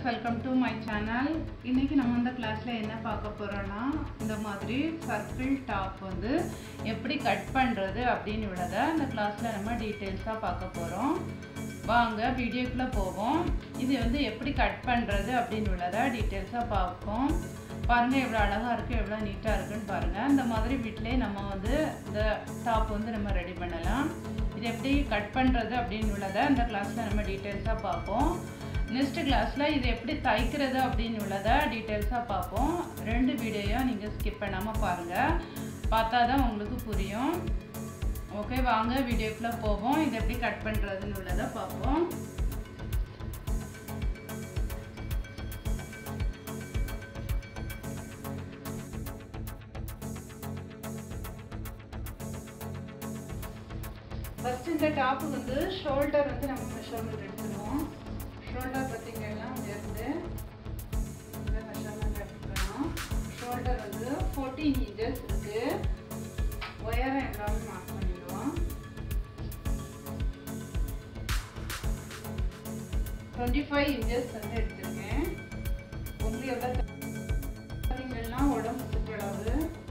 welcome to my channel இன்னைக்கு நம்ம இந்த கிளாஸ்ல என்ன பார்க்க போறோம்னா இந்த மாதிரி சர்க்கிள் டாப் வந்து எப்படி கட் பண்றது அப்படின்னு உள்ளத இந்த கிளாஸ்ல நம்ம டீட்டெயில்ஸா பார்க்க போறோம் வாங்க வீடியோக்குள்ள போவோம் இது வந்து எப்படி கட் பண்றது அப்படின்னு உள்ளத டீட்டெயில்ஸா பார்ப்போம் பாருங்க எவ்வளோ அழகா இருக்கு எவ்வளோ நீட்டா இருக்குன்னு பாருங்க இந்த மாதிரி வீட்டிலே நம்ம வந்து இந்த டாப் வந்து நம்ம ரெடி பண்ணலாம் இது எப்படி கட் பண்றது அப்படின்னு உள்ளத இந்த கிளாஸ்ல நம்ம டீட்டெயில்ஸா பார்ப்போம் நெக்ஸ்ட் கிளாஸில் இது எப்படி தைக்கிறது அப்படின்னு உள்ளதை டீட்டெயில்ஸாக பார்ப்போம் ரெண்டு வீடியோ நீங்கள் ஸ்கிப் பண்ணாமல் பாருங்கள் பார்த்தா தான் உங்களுக்கு புரியும் ஓகே வாங்க வீடியோக்குள்ளே போவோம் இது எப்படி கட் பண்ணுறதுன்னு உள்ளதை பார்ப்போம் ஃபர்ஸ்ட் இந்த டாப்பு வந்து ஷோல்டர் வந்து நம்ம மெஷர்மெண்ட் எடுத்துருவோம் ஷோல்டர் பார்த்தீங்கன்னா இங்கேருந்து இந்த மெஷர்மெண்ட் எடுத்துக்கணும் ஷோல்டர் வந்து ஃபோர்டீன் இன்ச்சஸ் இருக்கு ஒயரை எல்லாமே மார்க் பண்ணிடுவோம் டுவெண்ட்டி ஃபைவ் இன்ச்சஸ் வந்து எடுத்திருக்கேன் உங்களுக்கு எவ்வளோ பார்த்தீங்கன்னா உடம்பு சுற்றளவு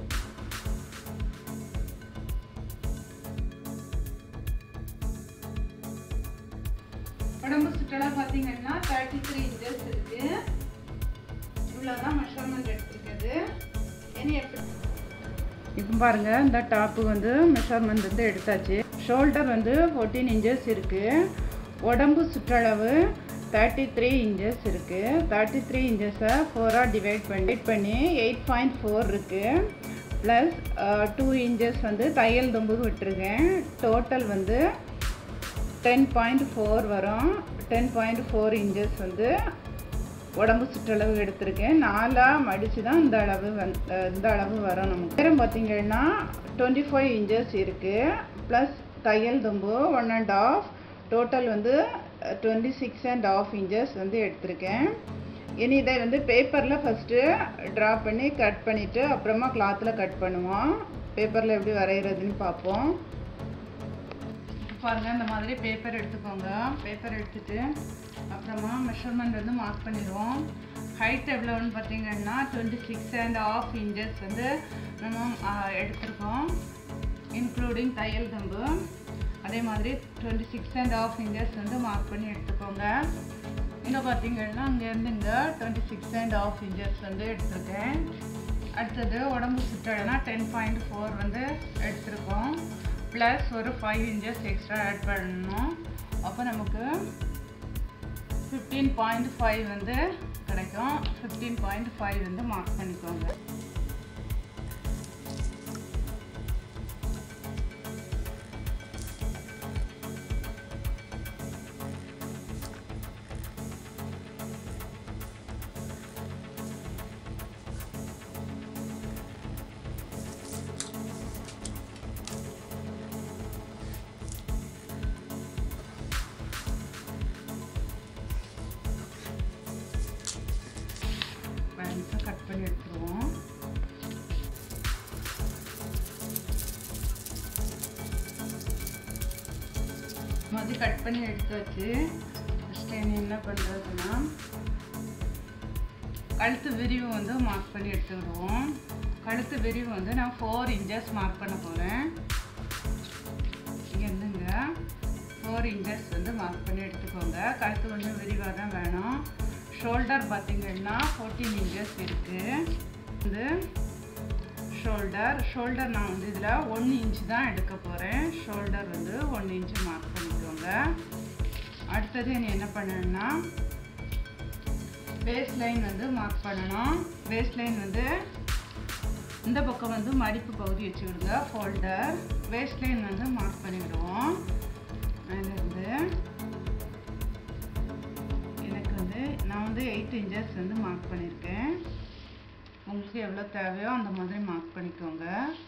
உடம்பு சுற்றளவு பார்த்தீங்கன்னா தேர்ட்டி த்ரீ இன்ச்சஸ் இருக்கு இவ்வளோதான் மெஷர்மெண்ட் எடுத்துருக்குது இனி எப்படி இப்போ பாருங்க இந்த டாப்பு வந்து மெஷர்மெண்ட் வந்து எடுத்தாச்சு ஷோல்டர் வந்து ஃபோர்டீன் இன்ச்சஸ் இருக்கு உடம்பு சுற்றளவு தேர்ட்டி த்ரீ இன்ச்சஸ் இருக்கு தேர்ட்டி த்ரீ இன்ச்சஸை ஃபோராக டிவைட் பண்ணி பண்ணி எயிட் பாயிண்ட் ஃபோர் இருக்கு ப்ளஸ் டூ இன்ச்சஸ் வந்து தையல் தும்பு விட்டுருக்கேன் டோட்டல் வந்து டென் பாயிண்ட் ஃபோர் வரும் டென் பாயிண்ட் ஃபோர் இன்ச்சஸ் வந்து உடம்பு சுற்றளவு எடுத்திருக்கேன் நாலாக மடித்து தான் இந்த அளவு வந் இந்த அளவு வரும் நமக்கு நேரம் பார்த்தீங்கன்னா டுவெண்ட்டி ஃபைவ் இன்ச்சஸ் இருக்குது ப்ளஸ் தையல் தும்பு ஒன் அண்ட் ஆஃப் டோட்டல் வந்து twenty six and half inches வந்து எடுத்திருக்கேன் இனி இதை வந்து பேப்பரில் ஃபஸ்ட்டு ட்ரா பண்ணி கட் பண்ணிவிட்டு அப்புறமா கிளாத்தில் கட் பண்ணுவோம் பேப்பரில் எப்படி வரைகிறதுன்னு பார்ப்போம் பாருங்கள் இந்த மாதிரி பேப்பர் எடுத்துக்கோங்க பேப்பர் எடுத்துட்டு அப்புறமா மெஷர்மெண்ட் வந்து மார்க் பண்ணிடுவோம் ஹைட் எவ்வளோன்னு பார்த்தீங்கன்னா twenty six and half inches வந்து நம்ம எடுத்திருக்கோம் இன்க்ளூடிங் தையல் தம்பு அதே மாதிரி twenty six and half inches வந்து மார்க் பண்ணி எடுத்துக்கோங்க இங்கே பார்த்தீங்கன்னா இங்கேருந்து இங்கே twenty six and half inches வந்து எடுத்திருக்கேன் அடுத்தது உடம்பு சுற்றலைனா டென் பாயிண்ட் ஃபோர் வந்து எடுத்திருக்கோம் ப்ளஸ் ஒரு ஃபைவ் இன்ச்சஸ் எக்ஸ்ட்ரா ஆட் பண்ணணும் அப்போ நமக்கு ஃபிஃப்டீன் பாயிண்ட் ஃபைவ் வந்து கிடைக்கும் ஃபிஃப்டீன் பாயிண்ட் ஃபைவ் வந்து மார்க் பண்ணிக்கோங்க பேலன்ஸாக கட் பண்ணி எடுத்துருவோம் மாதிரி கட் பண்ணி எடுத்தாச்சு ஃபஸ்ட்டு என்ன பண்ணுறதுன்னா கழுத்து விரிவு வந்து மார்க் பண்ணி எடுத்துக்கிடுவோம் கழுத்து விரிவு வந்து நான் ஃபோர் இன்ச்சஸ் மார்க் பண்ண போகிறேன் இங்கேருந்துங்க ஃபோர் இன்ச்சஸ் வந்து மார்க் பண்ணி எடுத்துக்கோங்க கழுத்து கொஞ்சம் விரிவாக தான் வேணும் ஷோல்டர் பார்த்தீங்கன்னா ஃபோர்டீன் இன்ச்சஸ் இருக்குது வந்து ஷோல்டர் ஷோல்டர் நான் வந்து இதில் ஒன் இன்ச் தான் எடுக்க போகிறேன் ஷோல்டர் வந்து ஒன் இன்ச்சு மார்க் பண்ணிக்கோங்க அடுத்தது நீ என்ன பண்ணணும்னா வேஸ்ட் லைன் வந்து மார்க் பண்ணணும் வேஸ்ட் லைன் வந்து இந்த பக்கம் வந்து மடிப்பு பகுதி வச்சு விடுங்க ஃபோல்டர் வேஸ்ட் லைன் வந்து மார்க் பண்ணிவிடுவோம் அதுலேருந்து எனக்கு வந்து நான் வந்து எயிட் இன்ச்சஸ் வந்து மார்க் பண்ணியிருக்கேன் உங்களுக்கு எவ்வளோ தேவையோ அந்த மாதிரி மார்க் பண்ணிக்கோங்க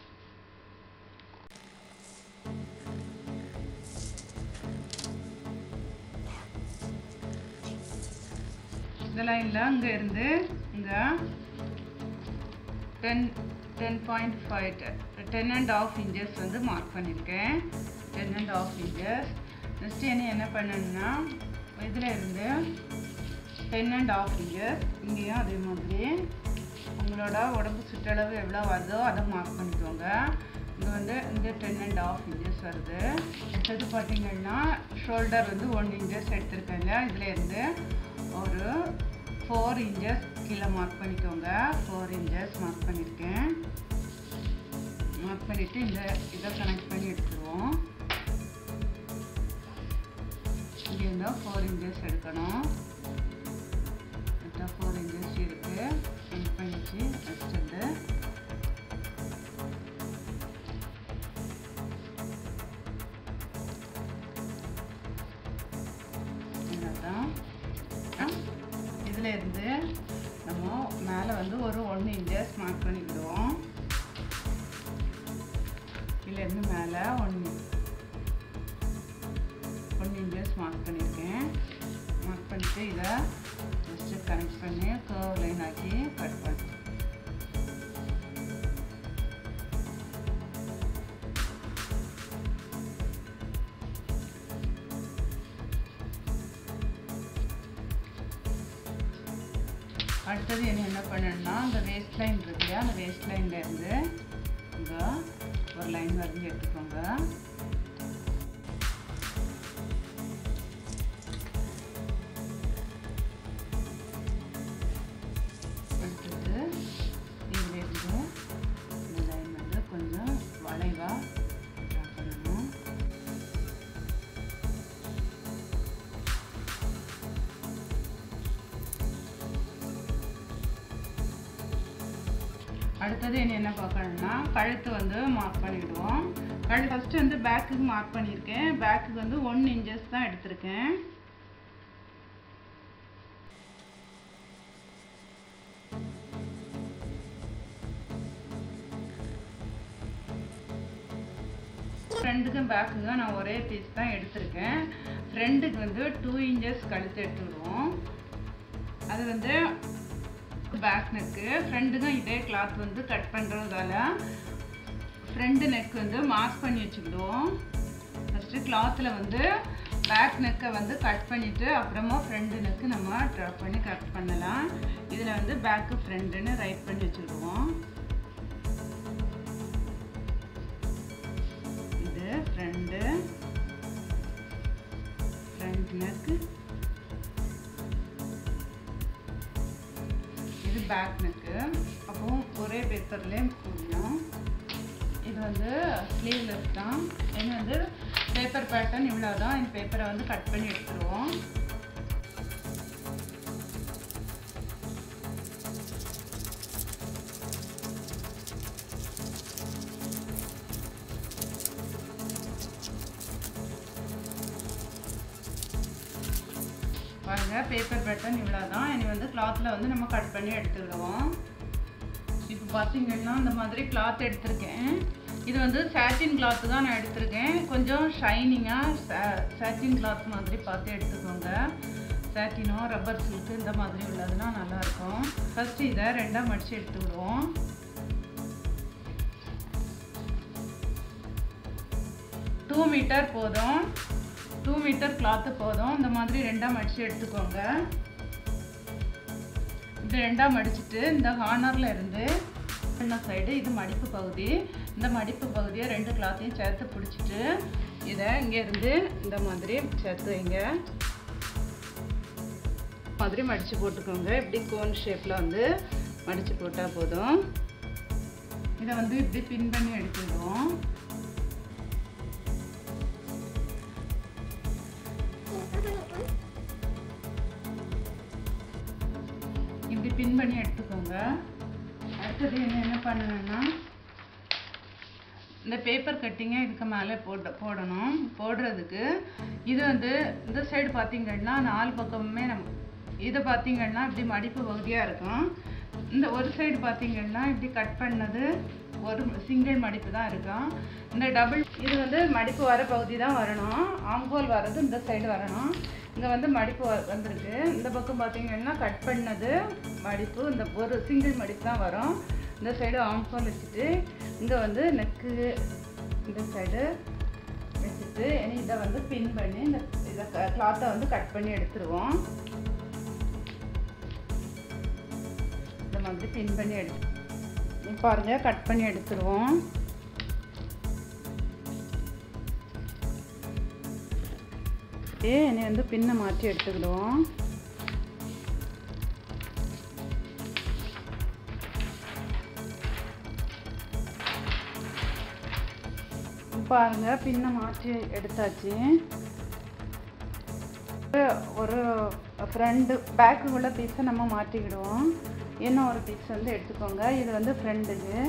இந்த லைனில் இங்கே இருந்து இங்கே ten ten point five ten and half inches வந்து மார்க் பண்ணியிருக்கேன் ten and half inches next என்ன என்ன பண்ணணும்னா இதில் இருந்து டென் அண்ட் ஆஃப் இன்ச்சஸ் இங்கேயும் அதே மாதிரி உங்களோட உடம்பு சுற்றளவு எவ்வளோ வருதோ அதை மார்க் பண்ணிக்கோங்க இங்கே வந்து இங்கே டென் அண்ட் ஆஃப் இன்ச்சஸ் வருது அடுத்தது பார்த்தீங்கன்னா ஷோல்டர் வந்து ஒன் இன்ச்சஸ் எடுத்திருக்கேங்க இதுலேருந்து ஒரு ஃபோர் இன்ச்சஸ் கீழே மார்க் பண்ணிக்கோங்க ஃபோர் இன்ச்சஸ் மார்க் பண்ணியிருக்கேன் மார்க் பண்ணிவிட்டு இந்த இதை கனெக்ட் பண்ணி எடுத்துருவோம் இங்கேருந்து ஃபோர் இன்ச்சஸ் எடுக்கணும் ஃபோர் இன்ச்சஸ் இருக்குது கனெக்ட் பண்ணிச்சு வச்சுட்டு இதுதான் இதில் இருந்து நம்ம மேலே வந்து ஒரு ஒன் இன்ச்சஸ் மார்க் பண்ணிக்கிடுவோம் இதுலேருந்து மேலே ஒன் ஒன் இன்ச்சஸ் மார்க் பண்ணியிருக்கேன் மார்க் பண்ணிவிட்டு இதை ஜஸ்ட்டு கனெக்ட் பண்ணி கர்வ் லைன் ஆக்கி கட் பண்ண அடுத்தது என்ன என்ன பண்ணணும்னா அந்த வேஸ்ட் லைன் இருக்கு இல்லையா அந்த வேஸ்ட் லைன்லேருந்து இங்கே ஒரு லைன் வரைஞ்சி எடுத்துக்கோங்க அடுத்தது இதிலேருந்து இந்த லைன் வந்து கொஞ்சம் வளைவாக பண்ணணும் அடுத்தது என்ன என்ன பார்க்கணும்னா கழுத்து வந்து மார்க் பண்ணிவிடுவோம் கழுத்து ஃபஸ்ட்டு வந்து பேக்குக்கு மார்க் பண்ணியிருக்கேன் பேக்குக்கு வந்து ஒன் இன்ச்சஸ் தான் எடுத்திருக்கேன் ஃப்ரெண்டுக்கும் பேக்குக்கும் நான் ஒரே பீஸ் தான் எடுத்திருக்கேன் ஃப்ரெண்டுக்கு வந்து டூ இன்ச்சஸ் கழுத்து எடுத்துக்கிடுவோம் அது வந்து பேக் நெக்கு ஃப்ரெண்டுக்கும் இதே கிளாத் வந்து கட் பண்ணுறதால ஃப்ரெண்டு நெக் வந்து மார்க் பண்ணி வச்சுக்கிடுவோம் ஃபஸ்ட்டு கிளாத்தில் வந்து பேக் நெக்கை வந்து கட் பண்ணிவிட்டு அப்புறமா ஃப்ரெண்டு நெக்கு நம்ம ட்ராப் பண்ணி கட் பண்ணலாம் இதில் வந்து பேக்கு ஃப்ரெண்டுன்னு ரைட் பண்ணி வச்சுக்கிடுவோம் இது ஃப்ரெண்டு ஃப்ரண்ட் நெக்கு இது பேக் நெக்கு அப்போ ஒரே பேப்பர்லேயே முடியும் இது வந்து ஸ்லீவ்லெஸ் தான் இது வந்து பேப்பர் பேட்டர்ன் இவ்வளோ தான் இந்த பேப்பரை வந்து கட் பண்ணி எடுத்துருவோம் பாருங்க பேப்பர் பேட்டர்ன் இவ்வளோ தான் இனி வந்து கிளாத்தில் வந்து நம்ம கட் பண்ணி எடுத்துக்கிடுவோம் இப்போ பார்த்தீங்கன்னா இந்த மாதிரி கிளாத் எடுத்திருக்கேன் இது வந்து சாட்டின் கிளாத்து தான் நான் எடுத்திருக்கேன் கொஞ்சம் ஷைனிங்காக சாட்டின் கிளாத் மாதிரி பார்த்து எடுத்துக்கோங்க சாட்டினோ ரப்பர் சில்க்கு இந்த மாதிரி உள்ளதுன்னா நல்லாயிருக்கும் ஃபஸ்ட்டு இதை ரெண்டாக மடித்து எடுத்துக்கிடுவோம் டூ மீட்டர் போதும் டூ மீட்டர் கிளாத்து போதும் இந்த மாதிரி ரெண்டாக மடித்து எடுத்துக்கோங்க இது ரெண்டாக மடிச்சுட்டு இந்த ஹார்னரில் இருந்து இந்த சைடு இது மடிப்பு பகுதி இந்த மடிப்பு பகுதியை ரெண்டு கிளாத்தையும் சேர்த்து பிடிச்சிட்டு இதை இங்கேருந்து இந்த மாதிரி சேர்த்து வைங்க மாதிரி மடித்து போட்டுக்கோங்க இப்படி கோன் ஷேப்பில் வந்து மடித்து போட்டால் போதும் இதை வந்து இப்படி பின் பண்ணி எடுத்துடுவோம் இப்படி பின் பண்ணி எடுத்துக்கோங்க அடுத்தது என்ன என்ன பண்ணணும்னா இந்த பேப்பர் கட்டிங்கை இதுக்கு மேலே போட போடணும் போடுறதுக்கு இது வந்து இந்த சைடு பார்த்தீங்கன்னா நாலு பக்கமுமே நம்ம இதை பார்த்தீங்கன்னா இப்படி மடிப்பு பகுதியாக இருக்கும் இந்த ஒரு சைடு பார்த்தீங்கன்னா இப்படி கட் பண்ணது ஒரு சிங்கிள் மடிப்பு தான் இருக்கும் இந்த டபுள் இது வந்து மடிப்பு வர பகுதி தான் வரணும் ஆங்கோல் வர்றது இந்த சைடு வரணும் இங்கே வந்து மடிப்பு வ- வந்திருக்கு இந்த பக்கம் பார்த்தீங்கன்னா கட் பண்ணது மடிப்பு இந்த ஒரு சிங்கிள் மடிப்பு தான் வரும் இந்த சைடு ஆம்கோல் வச்சுட்டு இங்கே வந்து நெக்கு இந்த சைடு வச்சுட்டு இனி இதை வந்து பின் பண்ணி இந்த இதை கிளாத்தை வந்து கட் பண்ணி எடுத்துருவோம் மாதிரி பின் பண்ணி எடுத்து இப்போ பாருங்க கட் பண்ணி எடுத்துருவோம் ஏ என்னை வந்து பின்னை மாற்றி எடுத்துக்கிடுவோம் பாருங்க பின்னை மாற்றி எடுத்தாச்சு ஒரு ஃப்ரெண்டு பேக்குக்குள்ள பீஸை நம்ம மாற்றிக்கிடுவோம் இன்னும் ஒரு பீஸ் வந்து எடுத்துக்கோங்க இது வந்து ஃப்ரெண்டுக்கு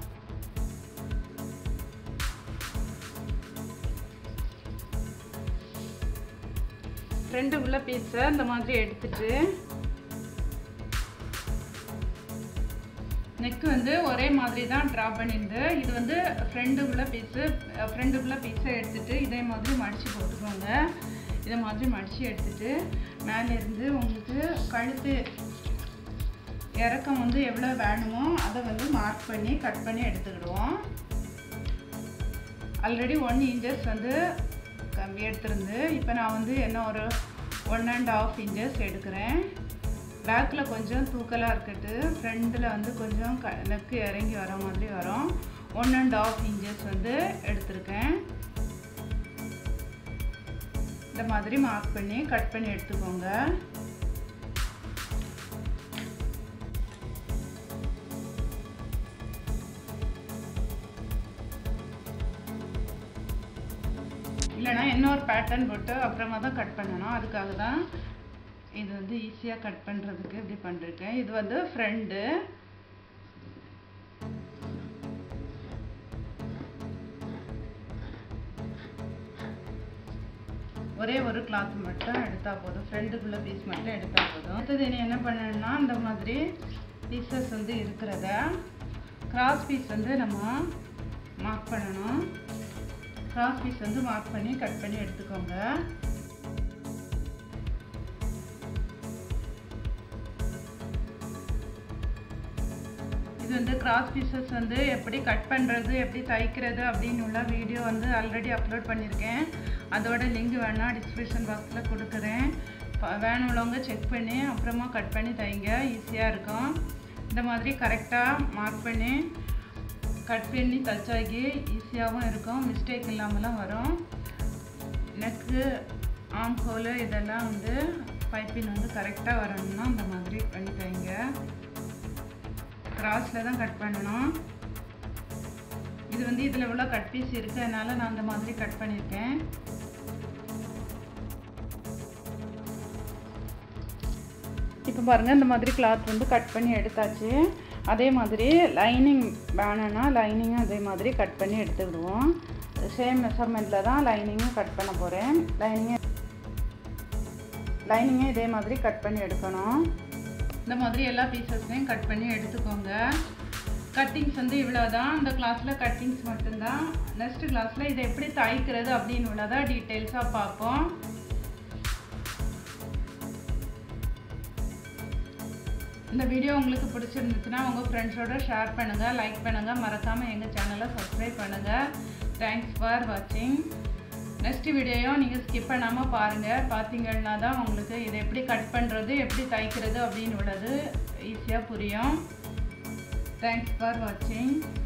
ஃப்ரெண்டு உள்ள பீஸை இந்த மாதிரி எடுத்துட்டு நெக் வந்து ஒரே மாதிரி தான் ட்ரா பண்ணியிருந்து இது வந்து ஃப்ரெண்டு உள்ள பீஸு ஃப்ரெண்டு உள்ள பீஸை எடுத்துட்டு இதே மாதிரி மடித்து போட்டுக்கோங்க இதை மாதிரி மடித்து எடுத்துட்டு மேலே இருந்து உங்களுக்கு கழுத்து இறக்கம் வந்து எவ்வளோ வேணுமோ அதை வந்து மார்க் பண்ணி கட் பண்ணி எடுத்துக்கிடுவோம் ஆல்ரெடி ஒன் இன்ச்சஸ் வந்து கம்மி எடுத்திருந்து இப்போ நான் வந்து என்ன ஒரு ஒன் அண்ட் ஆஃப் இன்ச்சஸ் எடுக்கிறேன் பேக்கில் கொஞ்சம் தூக்கலாக இருக்கட்டு ஃப்ரண்டில் வந்து கொஞ்சம் க நெக்கு இறங்கி வர மாதிரி வரும் ஒன் அண்ட் ஆஃப் இன்ச்சஸ் வந்து எடுத்திருக்கேன் இந்த மாதிரி மார்க் பண்ணி கட் பண்ணி எடுத்துக்கோங்க இல்லைனா இன்னொரு பேட்டர்ன் போட்டு அப்புறமா தான் கட் பண்ணணும் அதுக்காக தான் இது வந்து ஈஸியாக கட் பண்ணுறதுக்கு இப்படி பண்ணிருக்கேன் இது வந்து ஃப்ரெண்டு ஒரே ஒரு கிளாத் மட்டும் எடுத்தால் போதும் ஃப்ரெண்டுக்குள்ள பீஸ் மட்டும் எடுத்தால் போதும் அடுத்தது இனி என்ன பண்ணணும்னா இந்த மாதிரி பீசஸ் வந்து இருக்கிறத கிராஸ் பீஸ் வந்து நம்ம மார்க் பண்ணணும் கிராஸ் பீஸ் வந்து மார்க் பண்ணி கட் பண்ணி எடுத்துக்கோங்க இது வந்து கிராஸ் பீசஸ் வந்து எப்படி கட் பண்ணுறது எப்படி தைக்கிறது அப்படின்னு உள்ள வீடியோ வந்து ஆல்ரெடி அப்லோட் பண்ணியிருக்கேன் அதோட லிங்க் வேணால் டிஸ்கிரிப்ஷன் பாக்ஸில் கொடுக்குறேன் வேணுள்ளவங்க செக் பண்ணி அப்புறமா கட் பண்ணி தைங்க ஈஸியாக இருக்கும் இந்த மாதிரி கரெக்டாக மார்க் பண்ணி கட் பண்ணி தச்சாக்கி ஈஸியாகவும் இருக்கும் மிஸ்டேக் இல்லாமலாம் வரும் நெக்கு ஆம் ஹோலு இதெல்லாம் வந்து பைப்பின் வந்து கரெக்டாக வரணும்னா அந்த மாதிரி பண்ணி தைங்க கிராஸில் தான் கட் பண்ணணும் இது வந்து இதில் உள்ள கட் பீஸ் இருக்குது அதனால் நான் அந்த மாதிரி கட் பண்ணியிருக்கேன் இப்போ பாருங்கள் இந்த மாதிரி கிளாத் வந்து கட் பண்ணி எடுத்தாச்சு அதே மாதிரி லைனிங் வேணும்னா லைனிங்கும் அதே மாதிரி கட் பண்ணி எடுத்துக்கிடுவோம் சேம் மெஷர்மெண்ட்டில் தான் லைனிங்கும் கட் பண்ண போகிறேன் லைனிங்கை லைனிங்கே இதே மாதிரி கட் பண்ணி எடுக்கணும் இந்த மாதிரி எல்லா பீசஸையும் கட் பண்ணி எடுத்துக்கோங்க கட்டிங்ஸ் வந்து இவ்வளோ தான் இந்த கிளாஸில் கட்டிங்ஸ் மட்டும்தான் நெக்ஸ்ட் கிளாஸில் இதை எப்படி தைக்கிறது அப்படின்னு உள்ளதான் டீட்டெயில்ஸாக பார்ப்போம் இந்த வீடியோ உங்களுக்கு பிடிச்சிருந்துச்சுன்னா உங்கள் ஃப்ரெண்ட்ஸோட ஷேர் பண்ணுங்கள் லைக் பண்ணுங்கள் மறக்காமல் எங்கள் சேனலை சப்ஸ்கிரைப் பண்ணுங்கள் தேங்க்ஸ் ஃபார் வாட்சிங் நெக்ஸ்ட் வீடியோ நீங்கள் ஸ்கிப் பண்ணாமல் பாருங்கள் பார்த்தீங்கன்னா தான் உங்களுக்கு இதை எப்படி கட் பண்ணுறது எப்படி தைக்கிறது அப்படின்னு உள்ளது ஈஸியாக புரியும் தேங்க்ஸ் ஃபார் வாட்சிங்